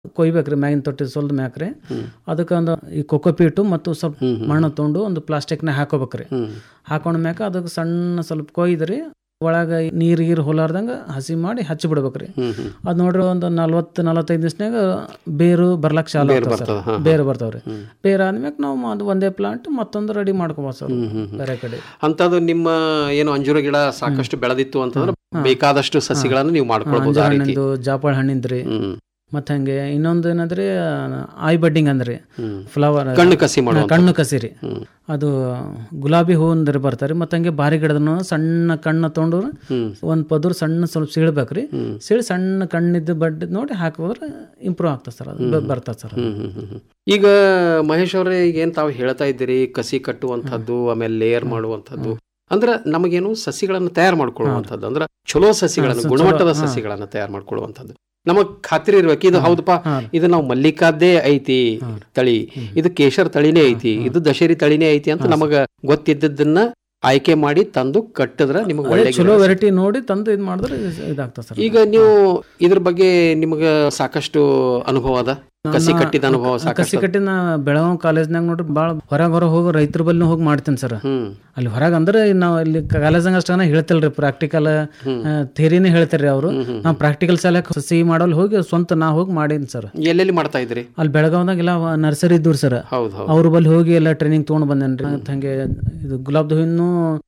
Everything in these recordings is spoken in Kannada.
ಕೊಯ್ಬೇಕ್ರಿ ಮ್ಯಾಗಿನ ತೊಟ್ಟಿ ಸ್ವಲ್ಪ ಮ್ಯಾಕ್ರಿ ಅದಕ್ಕೆ ಒಂದು ಈ ಕೊಕೊಪೀಟು ಮತ್ತು ಸ್ವಲ್ಪ ಮಣ್ಣು ತೊಗೊಂಡು ಒಂದು ಪ್ಲಾಸ್ಟಿಕ್ನಾಗ ಹಾಕೋಬೇಕ್ರಿ ಹಾಕೊಂಡ ಮ್ಯಾಕ ಅದಕ್ಕೆ ಸಣ್ಣ ಸ್ವಲ್ಪ ಕೊಯ್ದ್ರಿ ಒಳಗೆ ನೀರು ಗೀರು ಹೊಲಾರ್ದಂಗೆ ಹಸಿ ಮಾಡಿ ಹಚ್ಚಿ ಬಿಡ್ಬೇಕ್ರಿ ಅದು ನೋಡ್ರಿ ಒಂದು ನಲ್ವತ್ತು ನಲವತ್ತೈದು ದಿವ್ಸನಾಗ ಬೇರು ಬರ್ಲಕ್ ಚಾಲು ಆಗ್ತಾವ್ ಸರ್. ಬರ್ತದ, ಹಾ, ಬೇರು ಬರ್ತಾವ್ರಿ ಬೇರು ಆದ್ಮ್ಯಾಕ ನಾವು ಅದು ಒಂದೇ ಪ್ಲಾಂಟ್ ಮತ್ತೊಂದು ರೆಡಿ ಮಾಡ್ಕೋಬೋದು ಸರ್ ಬೇರೆ ಕಡೆ ಅಂತದ್ದು ನಿಮ್ಮ ಏನು ಅಂಜೂರ ಗಿಡ ಸಾಕಷ್ಟು ಬೆಳೆದಿತ್ತು ಅಂತಂದ್ರೆ ಬೇಕಾದಷ್ಟು ಸಸಿಗಳನ್ನು ನೀವು ಮಾಡ್ಕೊಳ್ಬಹುದು ಆ ರೀತಿ ಹಣ್ಣಿಂದು ಜಾಪಾಳ ಹಣ್ಣಿಂದ್ರಿ ಹ್ಮ್ ಮತ್ತೆ ಹಂಗೆ ಇನ್ನೊಂದು ಏನಂದ್ರೆ ಐ ಬಡ್ಡಿಂಗ್ ಅಂದ್ರಿ ಫ್ಲವರ್ ಕಣ್ಣು ಕಸಿ ಮಾಡುವಂಥದ್ದು. ಕಣ್ಣು ಕಸಿರಿ ಅದು ಗುಲಾಬಿ ಹೂವಂದ್ರೆ ಬರ್ತಾರೆ ಮತ್ತೆ ಹಂಗೆ ಬಾರಿ ಗಿಡದನು ಸಣ್ಣ ಕಣ್ಣು ತೊಗೊಂಡು ಒಂದ್ ಪದರ್ ಸಣ್ಣ ಸ್ವಲ್ಪ ಸೀಳ್ಬೇಕ್ರಿ ಸೀಳಿ ಸಣ್ಣ ಕಣ್ಣಿದ್ದು ಬಡ್ಡಿ ನೋಡಿ ಹಾಕಿದ್ರೆ ಇಂಪ್ರೂವ್ ಆಗ್ತದೆ ಸರ್ ಅದು ಬರ್ತದೆ ಸರ್ ಅದು. ಹ್ಮ್, ಹ್ಮ್, ಹ್ಮ್, ಹ್ಮ್. ಈಗ ಮಹೇಶ್ ಅವರೇ ಈಗ ಏನ್ ತಾವು ಹೇಳ್ತಾ ಇದ್ದೀರಿ ಕಸಿ ಕಟ್ಟುವಂಥದ್ದು ಆಮೇಲೆ ಲೇಯರ್ ಮಾಡುವಂಥದ್ದು ಅಂದ್ರೆ ನಮಗೇನು ಸಸಿಗಳನ್ನು ತಯಾರು ಮಾಡ್ಕೊಳ್ಳುವಂಥದ್ದು ಅಂದ್ರೆ ಚಲೋ ಸಸಿಗಳನ್ನು ಗುಣಮಟ್ಟದ ಸಸಿಗಳನ್ನು ತಯಾರು ಮಾಡ್ಕೊಳ್ಳುವಂಥದ್ದು ನಮಗ್ ಖಾತ್ರಿ ಇರ್ಬೇಕು ಇದು ಹೌದಪ್ಪ ಇದು ನಾವು ಮಲ್ಲಿಕಾದ್ದೇ ಐತಿ ತಳಿ ಇದು ಕೇಶರ್ ತಳಿನೇ ಐತಿ ಇದು ದಶೇರಿ ತಳಿನೇ ಐತಿ ಅಂತ ನಮಗ ಗೊತ್ತಿದ್ದದನ್ನ ಆಯ್ಕೆ ಮಾಡಿ ತಂದು ಕಟ್ಟಿದ್ರೆ ನಿಮಗೆ ಅದೇ ಒಳ್ಳೆ ಚಲೋ ಗಿಡ ವೆರೈಟಿ ನೋಡಿ ತಂದು ಇದು ಮಾಡಿದ್ರೆ ಇದು- ಇದಾಗ್ತದೆ ಸರ್ ಈಗ ನೀವು ಇದ್ರ ಬಗ್ಗೆ ನಿಮಗ ಸಾಕಷ್ಟು ಅನುಭವ ಅದ ಕಸಿ ಕಟ್ಟಿದ ಅನುಭವ ಕಸಿ ಸಾಕಷ್ಟು ಅದ? ಕಟ್ಟಿನ ಬೆಳಗಾವ್ ಕಾಲೇಜ್ನಾಗ ನೋಡ್ರಿ ಭಾಳ ಹೊರಗೆ ಹೊರ ಹೋಗಿ ರೈತರ ಬಲ್ಲಿ ಹೋಗಿ ಮಾಡ್ತೀನಿ ಸರ್ ಅಲ್ಲಿ ಹೊರಗೆ ಅಂದ್ರೆ ನಾವು ಅಲ್ಲಿ ಕಾಲೇಜಂಗ ಅಷ್ಟನ ಹೇಳ್ತಿಲ್ರಿ ಪ್ರಾಕ್ಟಿಕಲ್ ಥಿಯರಿನೇ ಹೇಳ್ತಾರ್ರಿ ಅವರು ನಾವು ಪ್ರಾಕ್ಟಿಕಲ್ ಸಲಕ್ಕೆ ಸಸಿ ಮಾಡಲ್ ಹೋಗಿ ಸ್ವಂತ ನಾ ಹೋಗಿ ಮಾಡೀನಿ ಸರ್ ಎಲ್ಲೆಲ್ಲಿ ಮಾಡ್ತಾ ಇದ್ರಿ ಅಲ್ಲಿ ಬೆಳಗಾವ್ದಾಗ ಎಲ್ಲ ನರ್ಸರಿ ಇದ್ದವ್ರು ಸರ್ ಹೌದು ಹೌದು ಅವ್ರ ಬಲ್ಲಿ ಹೋಗಿ ಎಲ್ಲ ಟ್ರೈನಿಂಗ್ ತೊಗೊಂಡು ಬಂದೇನ್ರಿ ಮತ್ತ್ ಹಂಗೆ ಇದು ಗುಲಾಬ್ ಹೂವಿನ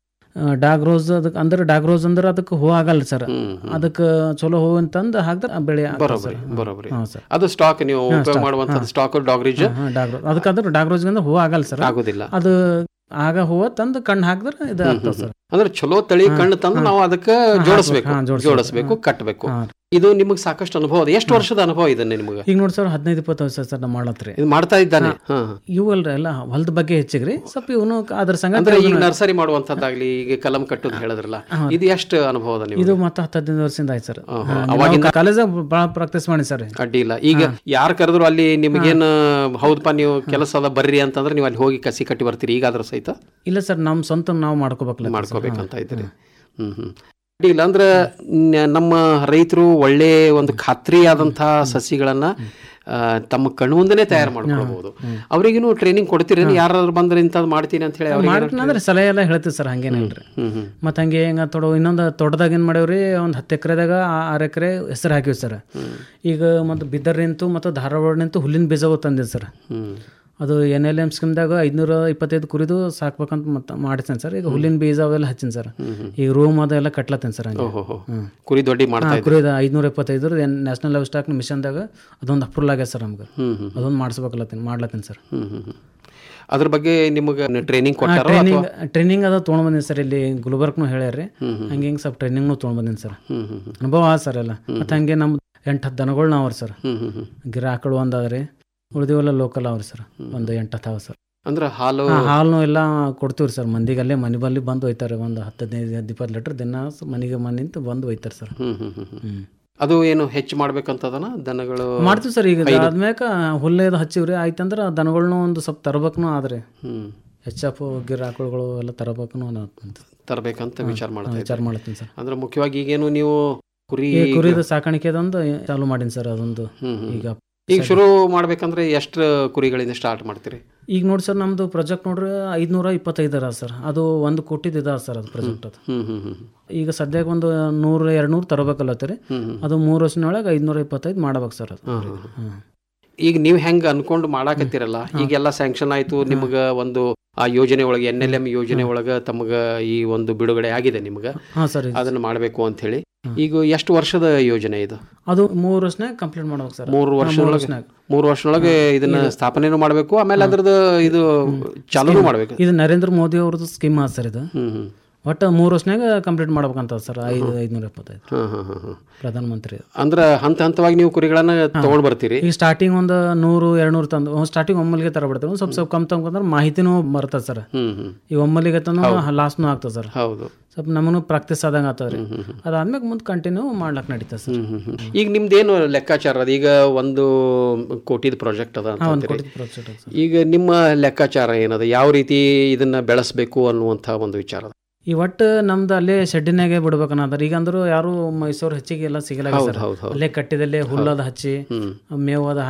ಡಾಗ್ ರೋಸ್ ಅದಕ್ಕೆ ಅಂದ್ರೆ ಡಾಗ್ ರೋಸ್ ಅಂದ್ರೆ ಅದಕ್ಕೆ ಹೂ ಆಗಲ್ಲ ಸರ್ ಅದಕ್ಕೆ ಚಲೋ ಹೂ ಅಂತಂದು ಹಾಕಿದ್ರೆ ಬೆಳೆ ಆಗ್ತದೆ ಬರೋಬರಿ ಸರ್. ಬರೋಬರಿ ಹಾಂ ಸರ್ ಅದು ಸ್ಟಾಕ್ ನೀವು ಹಾ, ಉಪಯೋಗ stock. ಮಾಡುವಂತದ್ದು ಸ್ಟಾಕ್ ಡಾಗ್ರಿಜ್ ಹಾಂ ಡಾಗ್ ರೋಸ್ ಅದಕ್ಕೆ ಅಂದ್ರೆ ಡಾಗ್ ರೋಸ್ಗೆ ಹೂ ಆಗಲ್ಲ ಸರ್ ಆಗೋದಿಲ್ಲ ಅದು ಆಗ ಹೂವ ತಂದು ಕಣ್ಣು ಹಾಕಿದ್ರೆ ಇದು ಆಗ್ತದೆ ಸರ್ ಅಂದ್ರೆ ಚಲೋ ತಳಿ ಕಣ್ಣು ತಂದು ನಾವು ಅದಕ್ಕೆ ಜೋಡಿಸ್ಬೇಕು ಹಾ, ಜೋಡಿಸ್ಬೇಕು. ಜೋಡಿಸ್ಬೇಕು ಕಟ್ಟಬೇಕು ಇದು ನಿಮಗೆ ಸಾಕಷ್ಟು ಅನುಭವ ಅದ ಎಷ್ಟು ವರ್ಷದ ಅನುಭವ ಇದೆ ನಿಮ್ಗೆ ಈಗ ನೋಡಿ ಸರ್ ಹದಿನೈದು ಇಪ್ಪತ್ತು ವರ್ಷ ಸರ್ ನಾವು ಮಾಡತ್ರಿ ಇದು ಮಾಡ್ತಾ ಇದ್ದಾನೆ ಹಾ ಹಾ. ಇವು ಅಲ್ರಿ ಎಲ್ಲ ಹೊಲದ ಬಗ್ಗೆ ಹೆಚ್ಚಿಗ್ರಿ ಸ್ವಲ್ಪ ಇವನು ಅದ್ರ ಸಂಗತಿ ಅಂದ್ರೆ ಈಗ ಅದನ್ನ- ನರ್ಸರಿ ಮಾಡುವಂತದ್ದಾಗ್ಲಿ ಈಗ ಕಲಂ ಕಟ್ಟೋದು ಹೇಳಿದ್ರಲ್ಲ ಇದು ಎಷ್ಟು ಅನುಭವ ಅದ ನೀವು ಇದು ಮತ್ತೆ ಹತ್ತು ಹದಿನೈದು ವರ್ಷದಿಂದ ಆಯ್ತು ಸರ್ ಅವಾಗಿಂದ- ಕಾಲೇಜಾಗ ಭಾಳ ಪ್ರಾಕ್ಟೀಸ್ ಮಾಡಿ ಸರ್ ಅಡ್ಡಿ ಇಲ್ಲ ಈಗ ಯಾರು ಕರೆದ್ರು ಅಲ್ಲಿ ನಿಮಗೇನು ಹೌದಪ್ಪ ನೀವು ಕೆಲಸ ಅದ ಬರ್ರಿ ಅಂತಂದ್ರೆ ನೀವು ಅಲ್ಲಿ ಹೋಗಿ ಕಸಿ ಕಟ್ಟಿ ಬರ್ತೀರಿ ಈಗಾದ್ರೂ ಸಹಿತ ಇಲ್ಲ ಸರ್ ನಮ್ಮ ಸ್ವಂತ ನಾವು ಮಾಡ್ಕೋಬೇಕಲ್ಲ ಮಾಡ್ಕೋಬೇಕಂತ ಇದ್ದೀರಿ ಹ್ಮ್ ಹ್ಮ್ ಅಡ್ಡಿ ಇಲ್ಲ ಅಂದ್ರೆ ನ- ನಮ್ಮ ರೈತರು ಒಳ್ಳೆ ಒಂದು ಖಾತ್ರಿಯಾದಂತಹ ಸಸಿಗಳನ್ನ ಆ, ತಮ್ಮ ಕಣ್ಣು ಮುಂದೆನೆ ತಯಾರು ಮಾಡ್ಕೊಳ್ಬಹುದು ಅವ್ರಿಗೂ ಟ್ರೈನಿಂಗ್ ಕೊಡ್ತೀರಿ ಯಾರಾದ್ರೂ ಬಂದ್ರೆ ಇಂಥದ್ದು ಮಾಡ್ತೀನಿ ಅಂತ ಹೇಳಿ ಅವ್ರಿಗೆ ಮಾಡ್ತೀನಿ ಅಂದ್ರೆ ಸಲಹೆ ಎಲ್ಲ ಹೇಳ್ತೀವಿ ಸರ್ ಹಂಗೇನಿಲ್ರಿ ಹ್ಮ್ ಹ್ಮ್ ಮತ್ತೆ ಹಂಗೆ ಹಿಂಗ ತೊಡೋ ಇನ್ನೊಂದು ತೋಟದಾಗ ಏನು ಮಾಡೇವ್ರಿ ಒಂದು ಹತ್ತು ಎಕರೆದಾಗ ಆರು ಎಕರೆ ಹೆಸರು ಹಾಕಿವಿ ಸರ್ ಈಗ ಮತ್ತು ಬಿದರ್ ನಿಂತು ಮತ್ತು ಧಾರವಾಡ ನಿಂತು ಹುಲ್ಲಿನ ಬೀಜ ತಂದಿದ್ದು ಸರ್ ಹ್ಮ್ ಅದು ಎನ್ ಎಲ್ ಎಮ್ ಸ್ಕೀಮ್ದಾಗ ಐದುನೂರ ಇಪ್ಪತ್ತೈದು ಕುರಿದು ಸಾಕ್ಬೇಕಂತ ಮತ್ತೆ ಮಾಡಿಸ್ತೇನೆ ಸರ್ ಈಗ ಹುಲ್ಲಿನ ಬೀಜ ಅವೆಲ್ಲ ಹಚ್ಚಿನಿ ಸರ್ ಈಗ ರೂಮ್ ಅದೆಲ್ಲ ಕಟ್ಲತ್ತೇನೆ ಸರ್ ಹಂಗೆ ಓಹೋ ಕುರಿ ದೊಡ್ಡಿ ಮಾಡ್ತಾ ಇದ್ದೀರಿ ಕುರಿದ ಐದುನೂರ ಎಪ್ಪತ್ತೈದು ನ್ಯಾಷನಲ್ ಲೈಫ್ ಸ್ಟಾಕ್ ಮಿಷನ್ದಾಗ ಅದೊಂದು ಅಪ್ರೂವಲ್ ಆಗ್ಯದ ಸರ್ ನಮ್ಗೆ ಹ್ಮ್ ಹ್ಮ್ ಅದೊಂದು ಮಾಡಿಸ್ಬೇಕಲ್ಲತ್ತೀನಿ ಮಾಡ್ಲತ್ತೀನಿ ಸರ್ ಹ್ಮ್ ಹ್ಮ್ ಹ್ಮ್ ಅದ್ರ ಬಗ್ಗೆ ನಿಮಗೆ ಟ್ರೈನಿಂಗ್ ಕೊಟ್ಟಾರೋ ಟ್ರೈನಿಂಗ್ ಟ್ರೈನಿಂಗ್ ಅದ ತೊಗೊಂಡ್ ಬಂದೀನಿ ಸರ್ ಇಲ್ಲಿ ಗುಲ್ಬರ್ಗ್ನು ಹೇಳ್ಯಾರಿ ಹಂಗೆ ಹಿಂಗೆ ಸ್ವಲ್ಪ ಟ್ರೈನಿಂಗ್ನು ತೊಗೊಂಡ್ ಬಂದೀನಿ ಸರ್ ಹ್ಮ್ ಹ್ಮ್ ಹ್ಮ್ ಅನುಭವ ಆ ಸರ್ ಎಲ್ಲ ಮತ್ತೆ ಹಂಗೆ ನಮ್ಮ ಎಂಟು ಹತ್ತು ದನಗಳು ಅವ್ರಿ ಸರ್ ಹ್ಮ್ ಹ್ಮ್ ಹ್ಮ್ ಗಿರ ಆಕಳು ಒಂದು ಅದ್ರಿ ಉಳಿದಿವೆಲ್ಲ ಲೋಕಲ್ ಅವ್ರಿ ಸರ್ ಒಂದು ಎಂಟು ಹತ್ತು ಅವ ಸರ್ ಅಂದ್ರೆ ಹಾಲು ಹಾ, ಹಾಲ್ನು ಎಲ್ಲ ಕೊಡ್ತೀವಿ ಸರ್ ಮಂದಿಗೆ ಅಲ್ಲೇ ಮನೆ ಬಲ್ಲಿ ಬಂದು ಒಯ್ತಾರೆ ಒಂದು ಹತ್ತು ಹದಿನೈದು ಇಪ್ಪತ್ತು ಲೀಟ್ರ್ ದಿನ ಸ- ಮನೆಗೆ ಮನೆ ನಿಂತು ಬಂದು ಒಯ್ತಾರೆ ಸರ್ ಹ್ಮ್ ಹ್ಮ್ ಹ್ಮ್ ಹ್ಮ್ ಹ್ಮ್ ಅದು ಏನು ಹೆಚ್ಚು ಮಾಡ್ಬೇಕಂತದನ ದನಗಳು ಮಾಡ್ತೀವಿ ಸರ್ ಈಗ ಆದ್ಮ್ಯಾಕ ಹುಲ್ಲೇದು ಹಚ್ಚಿವ್ರಿ ಆಯ್ತಂದ್ರೆ ದನಗಳ್ನು ಒಂದು ಸ್ವಲ್ಪ ತರಬೇಕನು ಆದ್ರಿ ಹ್ಮ್ ಎಚ್ ಎಫ್ ಗಿರ ಆಕಳುಗಳು ಎಲ್ಲ ತರಬೇಕನು ಅಂತ ತರಬೇಕಂತ ವಿಚಾರ ಮಾಡ್ತಾ ವಿಚಾರ ಇದ್ದೀರಿ. ಮಾಡ್ತೀನಿ ಸರ್ ಅಂದ್ರೆ ಮುಖ್ಯವಾಗಿ ಈಗೇನು ನೀವು ಕುರಿ ಈ ಕುರಿದು ಸಾಕಾಣಿಕೆ ಅದೊಂದು ಚಾಲು ಮಾಡೀನಿ ಸರ್ ಅದೊಂದು ಹ್ಮ್ ಹ್ಮ್. ಈಗ ಈಗ ಶುರು ಮಾಡ್ಬೇಕಂದ್ರೆ ಎಷ್ಟು ಕುರಿಗಳಿಂದ ಸ್ಟಾರ್ಟ್ ಮಾಡ್ತೀರಿ ಈಗ ನೋಡಿ ಸರ್ ನಮ್ದು ಪ್ರಾಜೆಕ್ಟ್ ನೋಡ್ರಿ ಐದ್ನೂರ ಇಪ್ಪತ್ತೈದು ಅದ ಸರ್ ಅದು ಒಂದು ಕೋಟಿದು ಇದ ಸರ್ ಅದು ಪ್ರಾಜೆಕ್ಟ್ ಅದು ಹ್ಮ್ ಹ್ಮ್ ಹ್ಮ್ ಈಗ ಸದ್ಯಕ್ಕೆ ಒಂದು ನೂರು ಎರಡು ನೂರು ತರಬೇಕಲ್ಲತ್ತೀರಿ ಹ್ಮ್ ಹ್ಮ್. ಅದು ಮೂರು ವರ್ಷನೊಳಗೆ ಐದ್ನೂರ ಇಪ್ಪತ್ತೈದು ಮಾಡ್ಬೇಕು ಸರ್ ಅದು ಹಾ, ಹಾ, ಹಾ. ಹ್ಮ್. ಈಗ ನೀವು ಹೆಂಗ್ ಅನ್ಕೊಂಡು ಮಾಡಾಕತ್ತೀರಲ್ಲ ಈಗೆಲ್ಲ ಸ್ಯಾಂಕ್ಷನ್ ಆಯ್ತು ನಿಮ್ಗ ಒಂದು ಆ ಯೋಜನೆ ಒಳಗೆ ಎನ್ ಎಲ್ ಎಂ ಯೋಜನೆ ಒಳಗ ತಮಗ ಈ ಒಂದು ಬಿಡುಗಡೆ ಆಗಿದೆ ನಿಮ್ಗ ಹಾಂ ಸರ್ ಇದು- ಅದನ್ನ ಮಾಡಬೇಕು ಅಂತ ಹೇಳಿ ಈಗ ಎಷ್ಟು ವರ್ಷದ ಯೋಜನೆ ಇದು ಅದು ಮೂರು ವರ್ಷನಾಗ ಕಂಪ್ಲೀಟ್ ಮಾಡ್ಬೇಕು ಸರ್ ಮೂರು ಹಾ, ಮೂರು ವರ್ಷದೊಳಗೆ ವರ್ಷನಾಗ ಮೂರು ವರ್ಷದೊಳಗೆ ಇದನ್ನ ಸ್ಥಾಪನೆನೂ ಮಾಡಬೇಕು ಆಮೇಲೆ ಅದ್ರದ್ದು ಇದು ಚಾಲೂ ಮಾಡ್ಬೇಕು ಇದು ನರೇಂದ್ರ ಮೋದಿ ಅವ್ರದ್ದು ಸ್ಕೀಮ್ ಅದ ಸರ್ ಇದು ಹ್ಮ್ ಹ್ಮ್ ಒಟ್ಟು ಮೂರು ವರ್ಷನಾಗ ಕಂಪ್ಲೀಟ್ ಮಾಡ್ಬೇಕಂತ ಸರ್ ಐದು ಐದುನೂರ ಎಪ್ಪತ್ತೈದು ಹ್ಮ್ ಹ್ಮ್ ಹ್ಮ್ ಹ್ಮ್ ಪ್ರಧಾನ ಮಂತ್ರಿ ಅಂದ್ರ ಹಂತ ಹಂತವಾಗಿ ನೀವು ಕುರಿಗಳನ್ನ ತಗೊಂಡ್ ಬರ್ತೀರಿ ಈಗ ಸ್ಟಾರ್ಟಿಂಗ್ ಒಂದು ನೂರು ಎರಡು ನೂರು ತಂದು ಸ್ಟಾರ್ಟಿಂಗ್ ಒಮ್ಮಲಿಗೆ ತರ ಬಿಡ್ತಾರೆ ಒಂದು ಸ್ವಲ್ಪ ಸ್ವಲ್ಪ ಕಮ್ ತಗೊಂಡ್ರೆ ಮಾಹಿತಿನೂ ಬರ್ತದೆ ಸರ್ ಹ್ಮ್ ಹ್ಮ್ ಈಗ ಒಮ್ಮಲಿಗೆ ತಂದು ಲಾಸ್ನು ಆಗ್ತದೆ ಸರ್ ಹೌದು ಸ್ವಲ್ಪ ನಮಗೂ ಪ್ರಾಕ್ಟೀಸ್ ಆದಂಗೆ ಆಗ್ತದೆ ರೀ ಅದಾದ್ಮೇಲೆ ಮುಂದೆ ಕಂಟಿನ್ಯೂ ಮಾಡ್ಲಕ್ಕೆ ನಡೀತದೆ ಸರ್ ಹ್ಮ್ ಹ್ಮ್ ಹ್ಮ್. ಈಗ ನಿಮ್ದೇನು ಲೆಕ್ಕಾಚಾರ ಅದ ಈಗ ಒಂದು ಕೋಟಿದ ಪ್ರಾಜೆಕ್ಟ್ ಅದ ಅಂತ ಒಂದು ಅಂತೀರಿ. ಕೋಟಿ ಪ್ರಾಜೆಕ್ಟ್ ಅದು ಸರ್ ಈಗ ನಿಮ್ಮ ಲೆಕ್ಕಾಚಾರ ಏನದ ಯಾವ ರೀತಿ ಇದನ್ನ ಬೆಳೆಸಬೇಕು ಅನ್ನುವಂಥ ಒಂದು ವಿಚಾರ ಅದ. ಈ ಒಟ್ಟು ನಮ್ದು ಅಲ್ಲೇ ಶೆಡ್ಡಿನಾಗೆ ಬಿಡ್ಬೇಕನ್ನೋದ್ರ ಈಗ ಅಂದ್ರು ಯಾರು ಮೈಸೂರು ಹೆಚ್ಚಿಗೆ ಎಲ್ಲ ಸಿಗಲ್ಲ ಹೌದು ಸರ್ ಹೌದು ಹೌದು ಅಲ್ಲೇ ಕಟ್ಟಿದಲ್ಲೇ ಹುಲ್ಲದ ಹಚ್ಚಿ ಹ್ಮ್ ಮೇವು ಅದ